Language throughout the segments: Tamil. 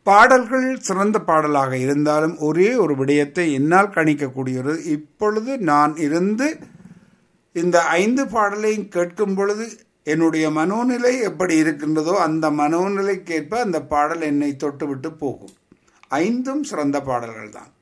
பாடல்கள் சிறந்த பாடலாக இருந்தாலும் ஒரே ஒரு விடயத்தை என்னால் கணிக்கக்கூடியது இப்பொழுது நான் இருந்து இந்த ஐந்து பாடலையும் கேட்கும் பொழுது என்னுடைய மனோநிலை எப்படி இருக்கின்றதோ அந்த மனோநிலைக்கேற்ப அந்த பாடல் என்னை தொட்டுவிட்டு போகும் ஐந்தும் சிறந்த பாடல்கள் தான்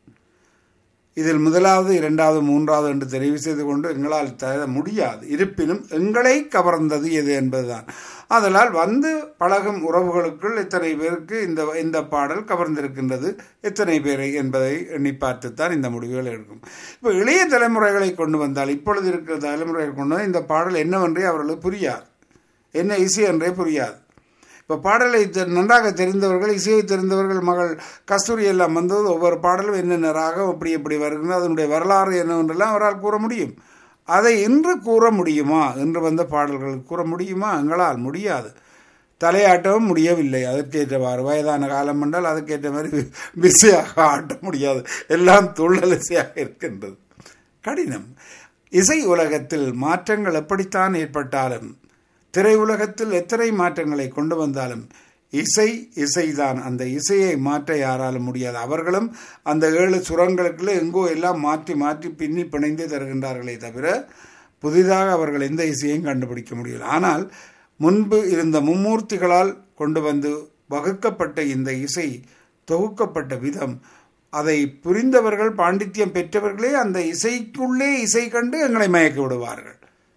இதில் முதலாவது இரண்டாவது மூன்றாவது என்று தெரிவு செய்து கொண்டு எங்களால் தர முடியாது இருப்பினும் எங்களை கவர்ந்தது எது என்பதுதான் அதனால் வந்து பழகும் உறவுகளுக்குள் எத்தனை பேருக்கு இந்த இந்த பாடல் கவர்ந்திருக்கின்றது எத்தனை பேரை என்பதை எண்ணி பார்த்துத்தான் இந்த முடிவுகள் எடுக்கும் இப்போ இளைய தலைமுறைகளை கொண்டு வந்தால் இப்பொழுது இருக்கிற தலைமுறைகளை கொண்டு வந்தால் இந்த பாடல் என்னவென்றே அவர்களுக்கு புரியாது என்ன இசை என்றே புரியாது இப்போ பாடலை தெ- நன்றாக தெரிந்தவர்கள் இசையை தெரிந்தவர்கள் மகள் கஸ்தூரி எல்லாம் வந்தது ஒவ்வொரு பாடலும் என்னென்ன ராகம் எப்படி எப்படி வருகிறது அதனுடைய வரலாறு என்னவென்றெல்லாம் அவரால் கூற முடியும் அதை இன்று கூற முடியுமா என்று வந்த பாடல்கள் கூற முடியுமா எங்களால் முடியாது தலையாட்டவும் முடியவில்லை அதற்கேற்றவாறு வயதான காலம் என்றால் அதுக்கேற்ற மாதிரி பிஸியாக ஆட்ட முடியாது எல்லாம் துள்ளல் இசையாக இருக்கின்றது கடினம் இசை உலகத்தில் மாற்றங்கள் எப்படித்தான் ஏற்பட்டாலும் திரையுலகத்தில் எத்தனை மாற்றங்களை கொண்டு வந்தாலும் இசை இசைதான் அந்த இசையை மாற்ற யாராலும் முடியாது அவர்களும் அந்த ஏழு சுரங்களுக்குள்ள எங்கோ எல்லாம் மாற்றி மாற்றி பின்னி பிணைந்தே தருகின்றார்களே தவிர புதிதாக அவர்கள் எந்த இசையையும் கண்டுபிடிக்க முடியல ஆனால் முன்பு இருந்த மும்மூர்த்திகளால் கொண்டு வந்து வகுக்கப்பட்ட இந்த இசை தொகுக்கப்பட்ட விதம் அதை புரிந்தவர்கள் பாண்டித்யம் பெற்றவர்களே அந்த இசைக்குள்ளே இசை கண்டு எங்களை மயக்கி விடுவார்கள்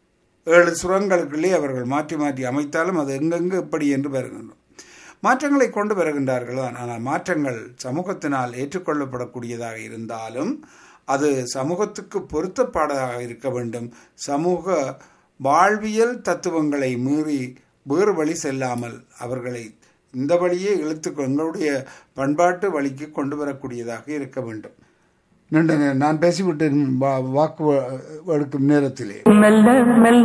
ஏழு சுரங்களுக்குள்ளே அவர்கள் மாற்றி மாற்றி அமைத்தாலும் அது எங்கெங்கு எப்படி என்று வருகின்றோம் மாற்றங்களை கொண்டு வருகின்றார்கள் தான் ஆனால் மாற்றங்கள் சமூகத்தினால் ஏற்றுக்கொள்ளப்படக்கூடியதாக இருந்தாலும் அது சமூகத்துக்கு பொருத்தப்பாடாக இருக்க வேண்டும் சமூக வாழ்வியல் தத்துவங்களை மீறி வேறு வழி செல்லாமல் அவர்களை இந்த வழியே இழுத்து எங்களுடைய பண்பாட்டு வழிக்கு கொண்டு வரக்கூடியதாக இருக்க வேண்டும் நன்றி நான் பேசிவிட்டேன் வா- வாக்கு எடுக்கும் நேரத்திலே மெல்ல மெல்ல